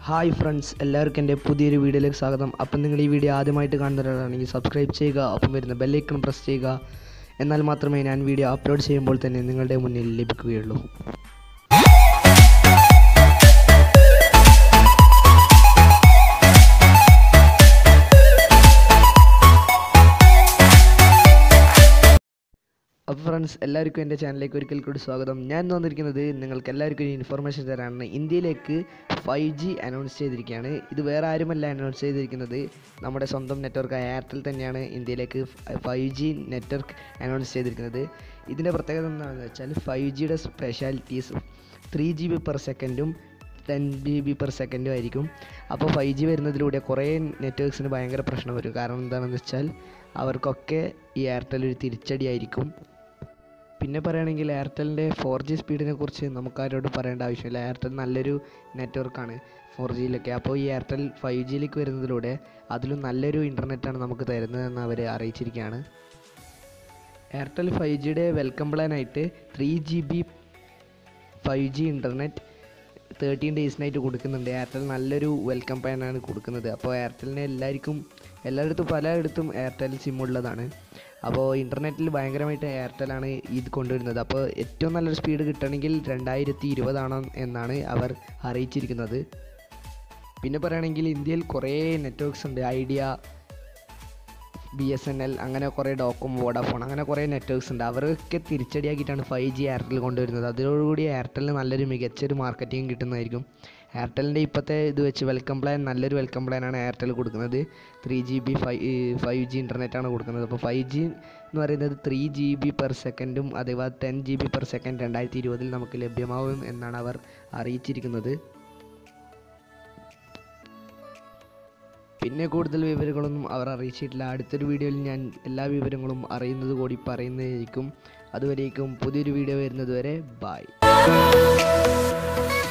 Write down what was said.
hi friends എല്ലാവർക്കും എൻ്റെ പുതിയൊരു വീഡിയോയിലേക്ക് സ്വാഗതം അപ്പം നിങ്ങൾ ഈ വീഡിയോ ആദ്യമായിട്ട് കാണുന്നവരാണെങ്കിൽ സബ്സ്ക്രൈബ് ചെയ്യുക ഒപ്പം വരുന്ന ബെല്ലൈക്കൺ പ്രസ് ചെയ്യുക എന്നാൽ മാത്രമേ ഞാൻ വീഡിയോ അപ്ലോഡ് ചെയ്യുമ്പോൾ തന്നെ നിങ്ങളുടെ മുന്നിൽ ലഭിക്കുകയുള്ളൂ അപ്പോൾ ഫ്രണ്ട്സ് എല്ലാവർക്കും എൻ്റെ ചാനലിലേക്ക് ഒരിക്കൽ കൂടി സ്വാഗതം ഞാൻ ഇന്ന് വന്നിരിക്കുന്നത് നിങ്ങൾക്ക് എല്ലാവർക്കും ഒരു ഇൻഫർമേഷൻ തരാനാണ് ഇന്ത്യയിലേക്ക് ഫൈവ് ജി അനൗൺസ് ചെയ്തിരിക്കുകയാണ് ഇത് വേറെ ആരുമല്ല അനൗൺസ് ചെയ്തിരിക്കുന്നത് നമ്മുടെ സ്വന്തം നെറ്റ്വർക്ക് എയർടെൽ തന്നെയാണ് ഇന്ത്യയിലേക്ക് ഫൈവ് ജി നെറ്റ്വർക്ക് അനൗൺസ് ചെയ്തിരിക്കുന്നത് ഇതിൻ്റെ പ്രത്യേകത എന്താണെന്ന് വെച്ചാൽ ഫൈവ് ജിയുടെ specialities three G B per സെക്കൻഡും ടെൻ ജി ബി പെർ സെക്കൻഡും ആയിരിക്കും അപ്പോൾ ഫൈവ് ജി വരുന്നതിലൂടെ കുറേ നെറ്റ്വർക്ക്സിന് ഭയങ്കര പ്രശ്നം വരും കാരണം എന്താണെന്ന് വെച്ചാൽ അവർക്കൊക്കെ ഈ എയർടെൽ ഒരു തിരിച്ചടിയായിരിക്കും പിന്നെ പറയുകയാണെങ്കിൽ എയർടെലിൻ്റെ ഫോർ ജി സ്പീഡിനെ കുറിച്ച് നമുക്കാരോടും പറയേണ്ട ആവശ്യമില്ല എയർടെൽ നല്ലൊരു നെറ്റ്വർക്കാണ് ഫോർ ജിയിലൊക്കെ അപ്പോൾ ഈ എയർടെൽ ഫൈവ് ജിയിലേക്ക് വരുന്നതിലൂടെ അതിലും നല്ലൊരു ഇൻ്റർനെറ്റാണ് നമുക്ക് തരുന്നതെന്ന് അവർ അറിയിച്ചിരിക്കുകയാണ് എയർടെൽ ഫൈവ് ജിയുടെ വെൽക്കം പ്ലാനായിട്ട് three G B five G internet thirteen ഡേയ്സിനായിട്ട് കൊടുക്കുന്നുണ്ട് എയർടെൽ നല്ലൊരു വെൽക്കം പ്ലാനാണ് കൊടുക്കുന്നത് അപ്പോൾ എയർടെലിനെ എല്ലാവർക്കും എല്ലായിടത്തും പലയിടത്തും എയർടെൽ സിം ഉള്ളതാണ് അപ്പോൾ ഇൻ്റർനെറ്റിൽ ഭയങ്കരമായിട്ട് എയർടെലാണ് ഇത് കൊണ്ടുവരുന്നത് അപ്പോൾ ഏറ്റവും നല്ലൊരു സ്പീഡ് കിട്ടണമെങ്കിൽ രണ്ടായിരത്തി ഇരുപതാണ് എന്നാണ് അവർ അറിയിച്ചിരിക്കുന്നത് പിന്നെ പറയുകയാണെങ്കിൽ ഇന്ത്യയിൽ കുറേ നെറ്റ്വർക്ക്സ് ഉണ്ട് Idea B S N L അങ്ങനെ കുറേ ഡോക്കോം വോഡാഫോൺ അങ്ങനെ കുറേ നെറ്റ്വർക്ക്സ് ഉണ്ട് അവരൊക്കെ തിരിച്ചടിയാക്കിയിട്ടാണ് ഫൈവ് ജി എയർടെൽ കൊണ്ടുവരുന്നത് അതോടുകൂടി എയർടെലിന് നല്ലൊരു മികച്ചൊരു മാർക്കറ്റിംഗ് കിട്ടുന്നതായിരിക്കും എയർടെലിൻ്റെ ഇപ്പോഴത്തെ ഇത് വെച്ച് വെൽക്കം പ്ലാൻ നല്ലൊരു വെൽക്കം പ്ലാനാണ് എയർടെൽ കൊടുക്കുന്നത് three G B five five G ഇൻ്റർനെറ്റാണ് കൊടുക്കുന്നത് അപ്പോൾ ഫൈവ് ജി എന്ന് പറയുന്നത് ത്രീ ജി ബി പെർ സെക്കൻഡും അഥവാ ten G B per second രണ്ടായിരത്തി ഇരുപതിൽ നമുക്ക് ലഭ്യമാവും എന്നാണ് അവർ അറിയിച്ചിരിക്കുന്നത് പിന്നെ കൂടുതൽ വിവരങ്ങളൊന്നും അവർ അറിയിച്ചിട്ടില്ല അടുത്തൊരു വീഡിയോയിൽ ഞാൻ എല്ലാ വിവരങ്ങളും അറിയുന്നത് കൂടി പറയുന്നതായിരിക്കും അതുവരേക്കും പുതിയൊരു വീഡിയോ വരുന്നത് വരെ ബായ്